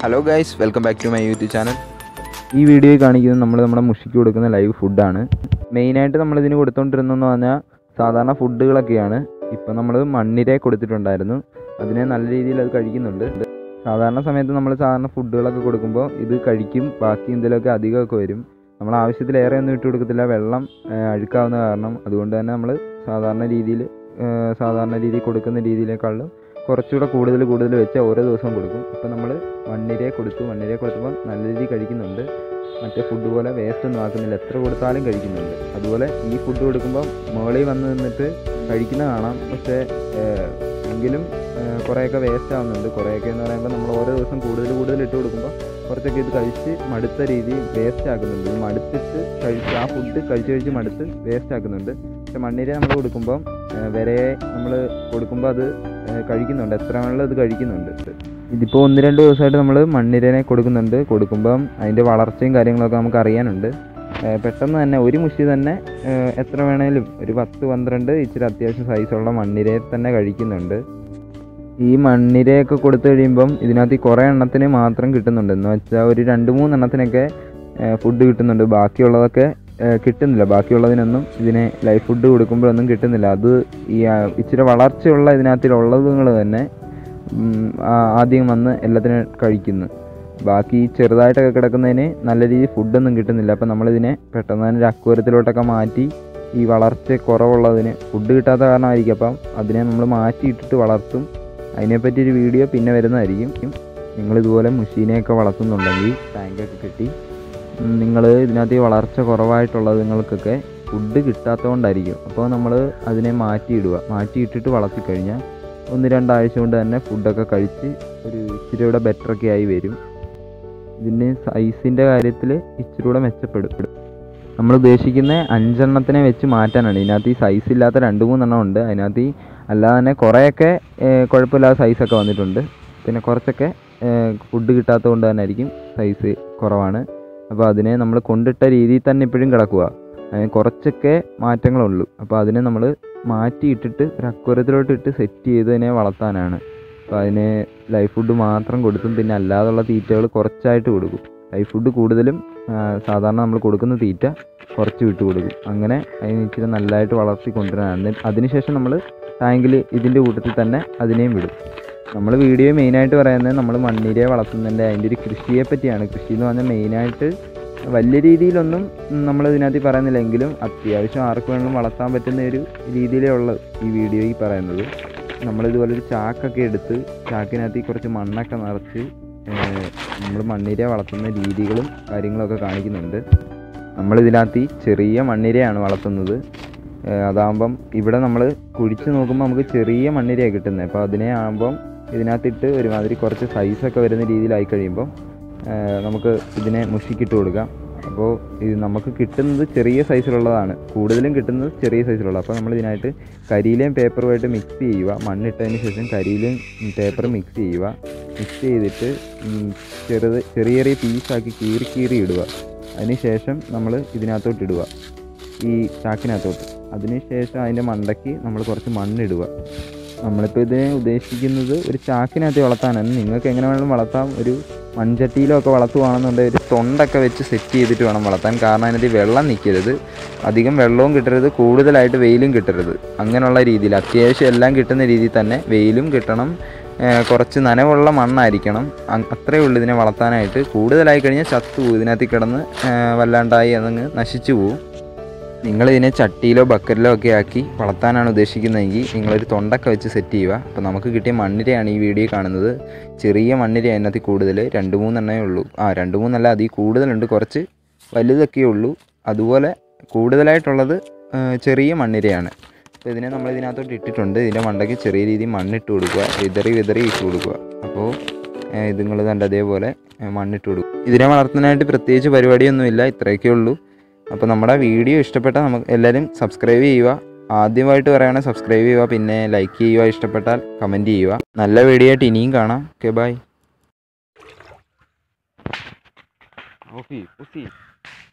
hello guys welcome back to my YouTube channel ഈ വീഡിയോയിൽ കാണിക്കുന്നത് നമ്മൾ നമ്മുടെ മുഷിക്ക് കൊടുക്കുന്ന ലൈവ് ഫുഡാണ് മെയിനായിട്ട് നമ്മൾ ഇതിന് കൊടുത്തുകൊണ്ടിരുന്നതെന്ന് പറഞ്ഞാൽ സാധാരണ ഫുഡുകളൊക്കെയാണ് ഇപ്പം നമ്മൾ മണ്ണിര കൊടുത്തിട്ടുണ്ടായിരുന്നു അതിനെ നല്ല രീതിയിൽ അത് കഴിക്കുന്നുണ്ട് സാധാരണ സമയത്ത് നമ്മൾ സാധാരണ ഫുഡുകളൊക്കെ കൊടുക്കുമ്പോൾ ഇത് കഴിക്കും ബാക്കി എന്തെങ്കിലുമൊക്കെ അധികമൊക്കെ വരും നമ്മൾ ആവശ്യത്തിലേറെ ഒന്നും ഇട്ട് കൊടുക്കത്തില്ല വെള്ളം ആ, അഴുക്കാവുന്ന കാരണം അതുകൊണ്ട് തന്നെ നമ്മൾ സാധാരണ രീതിയിൽ സാധാരണ രീതിയിൽ കൊടുക്കുന്ന രീതിയിലേക്കാളും കുറച്ചുകൂടെ കൂടുതൽ കൂടുതൽ വെച്ച് ഓരോ ദിവസവും കൊടുക്കും ഇപ്പം നമ്മൾ മണ്ണിരയെ കൊടുത്തു മണ്ണിരയെ കൊടുത്തപ്പോൾ നല്ല രീതിയിൽ കഴിക്കുന്നുണ്ട് മറ്റേ ഫുഡ് പോലെ വേസ്റ്റ് ഒന്നും ആക്കുന്നില്ല എത്ര കൊടുത്താലും കഴിക്കുന്നുണ്ട് അതുപോലെ ഈ ഫുഡ് കൊടുക്കുമ്പോൾ മുകളിൽ വന്ന് നിന്നിട്ട് കഴിക്കുന്ന കാണാം പക്ഷേ ഏഹ്, എങ്കിലും ഏഹ്, കുറേയൊക്കെ വേസ്റ്റ് ആവുന്നുണ്ട് കുറേയൊക്കെ എന്ന് പറയുമ്പോൾ നമ്മൾ ഓരോ ദിവസം കൂടുതൽ കൂടുതൽ ഇട്ട് കൊടുക്കുമ്പോൾ കുറച്ചൊക്കെ ഇത് കഴിച്ച് മടുത്ത രീതിയിൽ വേസ്റ്റ് ആക്കുന്നുണ്ട് ഇത് മടുത്തിട്ട് കഴിച്ച് ആ ഫുഡ് കഴിച്ച് കഴിച്ച് മടുത്ത് വേസ്റ്റ് ആക്കുന്നുണ്ട് പക്ഷെ മണ്ണിര നമ്മൾ കൊടുക്കുമ്പോൾ വരയെ നമ്മൾ കൊടുക്കുമ്പോൾ അത് ഏഹ്, കഴിക്കുന്നുണ്ട് എത്ര വേണമെങ്കിലും അത് കഴിക്കുന്നുണ്ട് ഇതിപ്പോൾ ഒന്ന് രണ്ട് ദിവസമായിട്ട് നമ്മൾ മണ്ണിരനെ കൊടുക്കുന്നുണ്ട് കൊടുക്കുമ്പം അതിൻ്റെ വളർച്ചയും കാര്യങ്ങളൊക്കെ നമുക്ക് അറിയാനുണ്ട് ഏഹ് പെട്ടെന്ന് തന്നെ ഒരു മുഷി തന്നെ ഏഹ് എത്ര വേണേലും ഒരു പത്ത് പന്ത്രണ്ട് ഇച്ചിരി അത്യാവശ്യം സൈസുള്ള മണ്ണിരയെ തന്നെ കഴിക്കുന്നുണ്ട് ഈ മണ്ണിരയൊക്കെ കൊടുത്തു കഴിയുമ്പം ഇതിനകത്ത് ഈ കുറേ എണ്ണത്തിന് മാത്രം കിട്ടുന്നുണ്ട് എന്ന് വെച്ചാൽ ഒരു രണ്ട് മൂന്നെണ്ണത്തിനൊക്കെ ഫുഡ് കിട്ടുന്നുണ്ട് ബാക്കിയുള്ളതൊക്കെ ഏഹ് കിട്ടുന്നില്ല ബാക്കിയുള്ളതിനൊന്നും ഇതിനെ ലൈഫ് ഫുഡ് കൊടുക്കുമ്പോഴൊന്നും കിട്ടുന്നില്ല അത് ഈ ആ, ഇച്ചിരി വളർച്ചയുള്ള ഇതിനകത്തിലുള്ളതുങ്ങൾ തന്നെ ഉം, ആ- ആദ്യം വന്ന് എല്ലാത്തിനും കഴിക്കുന്നു ബാക്കി ചെറുതായിട്ടൊക്കെ കിടക്കുന്നതിന് നല്ല രീതിയിൽ ഫുഡൊന്നും കിട്ടുന്നില്ല അപ്പം നമ്മളിതിനെ പെട്ടെന്ന് തന്നെ ഒരു അക്വരത്തിലോട്ടൊക്കെ മാറ്റി ഈ വളർച്ച കുറവുള്ളതിന് ഫുഡ് കിട്ടാത്ത കാരണമായിരിക്കും അപ്പം അതിനെ നമ്മൾ മാറ്റിയിട്ടിട്ട് വളർത്തും അതിനെപ്പറ്റി ഒരു വീഡിയോ പിന്നെ വരുന്നതായിരിക്കും നിങ്ങൾ ഇതുപോലെ മുഷീനെയൊക്കെ വളർത്തുന്നുണ്ടെങ്കിൽ ടാങ്കൊക്കെ കെട്ടി നിങ്ങൾ ഇതിനകത്ത് ഈ വളർച്ച കുറവായിട്ടുള്ളതുങ്ങൾക്കൊക്കെ ഫുഡ് കിട്ടാത്തതുകൊണ്ടായിരിക്കും അപ്പോൾ നമ്മൾ അതിനെ മാറ്റിയിടുക മാറ്റിയിട്ടിട്ട് വളർത്തിക്കഴിഞ്ഞാൽ ഒന്ന് രണ്ടാഴ്ച കൊണ്ട് തന്നെ ഫുഡൊക്കെ കഴിച്ച് ഒരു ഇച്ചിരി കൂടെ ബെറ്ററൊക്കെ ആയി വരും ഇതിന് സൈസിൻ്റെ കാര്യത്തിൽ ഇച്ചിരി കൂടെ മെച്ചപ്പെടും നമ്മൾ ഉദ്ദേശിക്കുന്ന അഞ്ചെണ്ണത്തിനെ വെച്ച് മാറ്റാനാണ് ഇതിനകത്ത് ഈ സൈസ് ഇല്ലാത്ത രണ്ട് മൂന്നെണ്ണം ഉണ്ട് അതിനകത്ത് ഈ അല്ലാതെ തന്നെ കുറേയൊക്കെ ഏഹ്, കുഴപ്പമില്ലാത്ത സൈസൊക്കെ വന്നിട്ടുണ്ട് പിന്നെ കുറച്ചൊക്കെ ഫുഡ് കിട്ടാത്തത് കൊണ്ട് തന്നെ ആയിരിക്കും സൈസ് കുറവാണ് അപ്പോൾ അതിനെ നമ്മൾ കൊണ്ടിട്ട രീതിയിൽ തന്നെ ഇപ്പോഴും കിടക്കുക അതിന് കുറച്ചൊക്കെ മാറ്റങ്ങളുള്ളൂ അപ്പോൾ അതിനെ നമ്മൾ മാറ്റിയിട്ടിട്ട് ഒരു അക്വരത്തിലോട്ട് ഇട്ട് സെറ്റ് ചെയ്ത് അതിനെ വളർത്താനാണ് അപ്പോൾ അതിന് ലൈഫ് ഫുഡ് മാത്രം കൊടുത്തും പിന്നെ അല്ലാതുള്ള തീറ്റകൾ കുറച്ചായിട്ട് കൊടുക്കും ലൈഫ് ഫുഡ് കൂടുതലും ആ, സാധാരണ നമ്മൾ കൊടുക്കുന്ന തീറ്റ കുറച്ച് വിട്ട് കൊടുക്കും അങ്ങനെ അതിന് ഇച്ചിരി നല്ലതായിട്ട് വളർത്തി കൊണ്ടുവരാനാണ് അതിനുശേഷം നമ്മൾ ടാങ്കിൽ ഇതിൻ്റെ കൂട്ടത്തിൽ തന്നെ അതിനെയും വിടും നമ്മൾ വീഡിയോ മെയിനായിട്ട് പറയുന്നത് നമ്മൾ മണ്ണിരയെ വളർത്തുന്നതിൻ്റെ അതിൻ്റെ ഒരു കൃഷിയെ പറ്റിയാണ് കൃഷി എന്ന് പറഞ്ഞാൽ മെയിനായിട്ട് വലിയ രീതിയിലൊന്നും നമ്മൾ ഇതിനകത്ത് പറയുന്നില്ലെങ്കിലും അത്യാവശ്യം ആർക്ക് വേണമെങ്കിലും വളർത്താൻ പറ്റുന്ന ഒരു രീതിയിലേ ഉള്ളത് ഈ വീഡിയോയിൽ പറയുന്നത് നമ്മളിതുപോലെ ഒരു ചാക്കൊക്കെ എടുത്ത് ചാക്കിനകത്ത് ഈ കുറച്ച് മണ്ണൊക്കെ നിറച്ച് നമ്മൾ മണ്ണിര വളർത്തുന്ന രീതികളും കാര്യങ്ങളൊക്കെ കാണിക്കുന്നുണ്ട് നമ്മളിതിനകത്ത് ഈ ചെറിയ മണ്ണിരയാണ് വളർത്തുന്നത് ഏഹ് അതാകുമ്പം ഇവിടെ നമ്മൾ കുഴിച്ച് നോക്കുമ്പോൾ നമുക്ക് ചെറിയ മണ്ണിരയാണ് കിട്ടുന്നത് അപ്പോൾ അതിനെ ആകുമ്പം ഇതിനകത്തിട്ട് ഒരുമാതിരി കുറച്ച് സൈസൊക്കെ വരുന്ന രീതിയിലായി കഴിയുമ്പം ഏഹ് നമുക്ക് ഇതിനെ മുഷിക്കിട്ട് കൊടുക്കാം അപ്പോൾ ഇത് നമുക്ക് കിട്ടുന്നത് ചെറിയ സൈസിലുള്ളതാണ് കൂടുതലും കിട്ടുന്നത് ചെറിയ സൈസിലുള്ള അപ്പോൾ നമ്മൾ ഇതിനായിട്ട് കരിയിലയും പേപ്പറുമായിട്ട് മിക്സ് ചെയ്യുക മണ്ണിട്ടതിന് ശേഷം കരിയിലയും പേപ്പറും മിക്സ് ചെയ്യുക മിക്സ് ചെയ്തിട്ട് ഉം, ചെറുത് ചെറിയ ചെറിയ പീസാക്കി കീറി കീറി ഇടുക അതിന് ശേഷം നമ്മൾ ഇതിനകത്തോട്ട് ഇടുക ഈ ചാക്കിനകത്തോട്ട് അതിന് ശേഷം അതിൻ്റെ മണ്ടയ്ക്ക് നമ്മൾ കുറച്ച് മണ്ണിടുക നമ്മളിപ്പോൾ ഇതിനെ ഉദ്ദേശിക്കുന്നത് ഒരു ചാക്കിനകത്ത് വളർത്താനാണ് നിങ്ങൾക്ക് എങ്ങനെ വേണമെങ്കിലും വളർത്താം ഒരു മൺചട്ടിയിലോ ഒക്കെ വളർത്തുവാണെന്നുണ്ടെങ്കിൽ ഒരു തൊണ്ടൊക്കെ വെച്ച് സെറ്റ് ചെയ്തിട്ട് വേണം വളർത്താൻ കാരണം അതിനകത്ത് വെള്ളം നിൽക്കരുത് അധികം വെള്ളവും കിട്ടരുത് കൂടുതലായിട്ട് വെയിലും കിട്ടരുത് അങ്ങനെയുള്ള രീതിയിൽ അത്യാവശ്യം എല്ലാം കിട്ടുന്ന രീതിയിൽ തന്നെ വെയിലും കിട്ടണം ഏഹ് കുറച്ച് നനവുള്ള മണ്ണായിരിക്കണം അ- അത്രയേ ഉള്ളൂ ഇതിനെ വളർത്താനായിട്ട് കൂടുതലായി കഴിഞ്ഞാൽ ചത്തു പോകും ഇതിനകത്ത് കിടന്ന് ഏഹ് വല്ലാണ്ടായി അതങ്ങ് നശിച്ചു പോകും നിങ്ങളിതിനെ ചട്ടിയിലോ ബക്കറ്റിലോ ഒക്കെ ആക്കി വളർത്താനാണ് ഉദ്ദേശിക്കുന്നതെങ്കിൽ നിങ്ങളൊരു തൊണ്ടൊക്കെ വെച്ച് സെറ്റ് ചെയ്യുക അപ്പോൾ നമുക്ക് കിട്ടിയ മണ്ണിരയാണ് ഈ വീഡിയോ കാണുന്നത് ചെറിയ മണ്ണിര അതിനകത്ത് കൂടുതൽ രണ്ട് മൂന്നെണ്ണേ ഉള്ളൂ ആ രണ്ട് മൂന്നല്ല അതിൽ കൂടുതലുണ്ട് കുറച്ച് വലുതൊക്കെ ഉള്ളൂ അതുപോലെ കൂടുതലായിട്ടുള്ളത് ആ, ചെറിയ മണ്ണിരയാണ് അപ്പോൾ ഇതിനെ നമ്മൾ ഇതിനകത്തോട്ട് ഇട്ടിട്ടുണ്ട് ഇതിൻ്റെ മണ്ടയ്ക്ക് ചെറിയ രീതിയിൽ മണ്ണിട്ട് കൊടുക്കുക വിതറി വിതറി ഇട്ട് കൊടുക്കുക അപ്പോൾ ഇത് നിങ്ങൾ കണ്ട അതേപോലെ ആ, മണ്ണിട്ട് കൊടുക്കും ഇതിനെ വളർത്താനായിട്ട് പ്രത്യേകിച്ച് പരിപാടിയൊന്നുമില്ല ഇത്രയൊക്കെ ഉള്ളൂ അപ്പോൾ നമ്മുടെ വീഡിയോ ഇഷ്ടപ്പെട്ടാൽ നമുക്ക് എല്ലാവരും സബ്സ്ക്രൈബ് ചെയ്യുക ആദ്യമായിട്ട് പറയുകയാണെങ്കിൽ സബ്സ്ക്രൈബ് ചെയ്യുക പിന്നെ ലൈക്ക് ചെയ്യുക ഇഷ്ടപ്പെട്ടാൽ കമൻറ്റ് ചെയ്യുക നല്ല വീഡിയോ ആയിട്ട് ഇനിയും കാണാം ഓക്കെ ബൈ ഓഫി